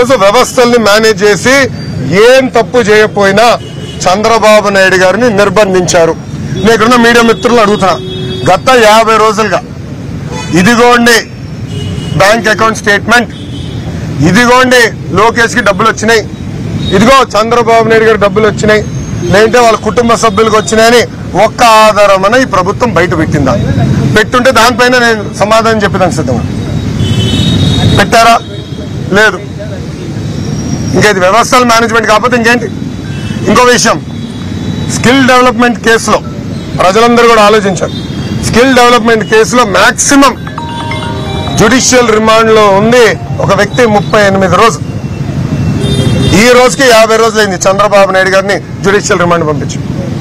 రోజు వ్యవస్థల్ని మేనేజ్ చేసి ఏం తప్పు చేయకపోయినా చంద్రబాబు నాయుడు గారిని నిర్బంధించారు నేను ఇక్కడున్న మీడియా మిత్రులు అడుగుతున్నా గత యాభై రోజులుగా ఇదిగోండి బ్యాంక్ అకౌంట్ స్టేట్మెంట్ ఇదిగోండి లోకేష్ కి డబ్బులు వచ్చినాయి ఇదిగో చంద్రబాబు నాయుడు గారికి డబ్బులు వచ్చినాయి లేదంటే వాళ్ళ కుటుంబ సభ్యులకు వచ్చినాయని ఒక్క ఆధారమన ఈ ప్రభుత్వం బయట పెట్టిందా పెట్టుంటే దానిపైన నేను సమాధానం చెప్పేదానికి సిద్ధంగా పెట్టారా లేదు ఇంకా ఇది వ్యవస్థల మేనేజ్మెంట్ కాకపోతే ఇంకేంటి ఇంకో విషయం స్కిల్ డెవలప్మెంట్ కేసులో ప్రజలందరూ కూడా ఆలోచించారు స్కిల్ డెవలప్మెంట్ కేసులో మాక్సిమం జ్యుడిషియల్ రిమాండ్ లో ఉంది ఒక వ్యక్తి ముప్పై ఎనిమిది రోజు ఈ రోజుకి యాభై రోజులైంది చంద్రబాబు నాయుడు గారిని జ్యుడిషియల్ రిమాండ్ పంపించి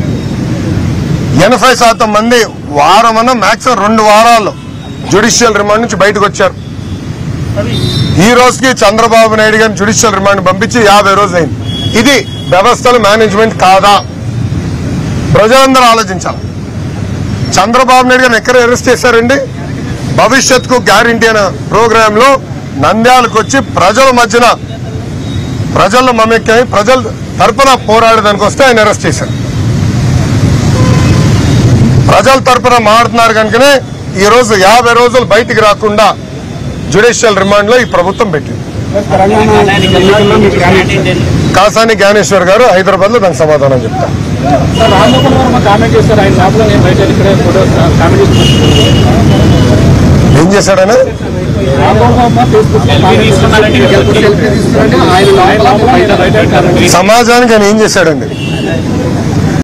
ఎనభై శాతం మంది వారమన్న మాక్సిమం రెండు వారాల్లో జ్యుడిషియల్ రిమాండ్ నుంచి బయటకు వచ్చారు ఈ రోజుకి చంద్రబాబు నాయుడు గారిని జ్యుడిషియల్ రిమాండ్ పంపించి యాభై రోజులైంది ఇది వ్యవస్థల మేనేజ్మెంట్ కాదా ప్రజలందరూ ఆలోచించాలి చంద్రబాబు నాయుడు గారిని ఎక్కడ అరెస్ట్ చేశారండి భవిష్యత్కు గ్యారంటీ అనే ప్రోగ్రామ్ లో నంద్యాలకు వచ్చి ప్రజల మధ్యన ప్రజల్లో మమేకై ప్రజల తరపున పోరాడడానికి వస్తే ఆయన అరెస్ట్ చేశారు ప్రజల తరపున మాడుతున్నారు కనుకనే ఈ రోజు యాభై రోజులు బయటికి రాకుండా జ్యుడిషియల్ రిమాండ్ లో ఈ ప్రభుత్వం పెట్టింది తెలంగాణ ఎన్నికల్లో మీకు కామెంట్ కాసాని జ్ఞానేశ్వర్ గారు హైదరాబాద్ లో దానికి సమాధానం చెప్తారు సార్ రామ్ గోపాల్ వర్మ కామెంట్ చేస్తారు ఆయన లోపల నేను బయట ఇక్కడే ఫోటో కామెంట్ చేస్తున్నాను ఏం చేశాడని రామ్ గోపాల్ వర్మ ఫేస్బుక్ లో కామెంట్ చేస్తున్నారంటే సెల్ఫీ తీసుకున్నారంటే ఆయన లోపల బయట బయట కామెంట్ సమాజానికి ఆయన ఏం చేశాడండి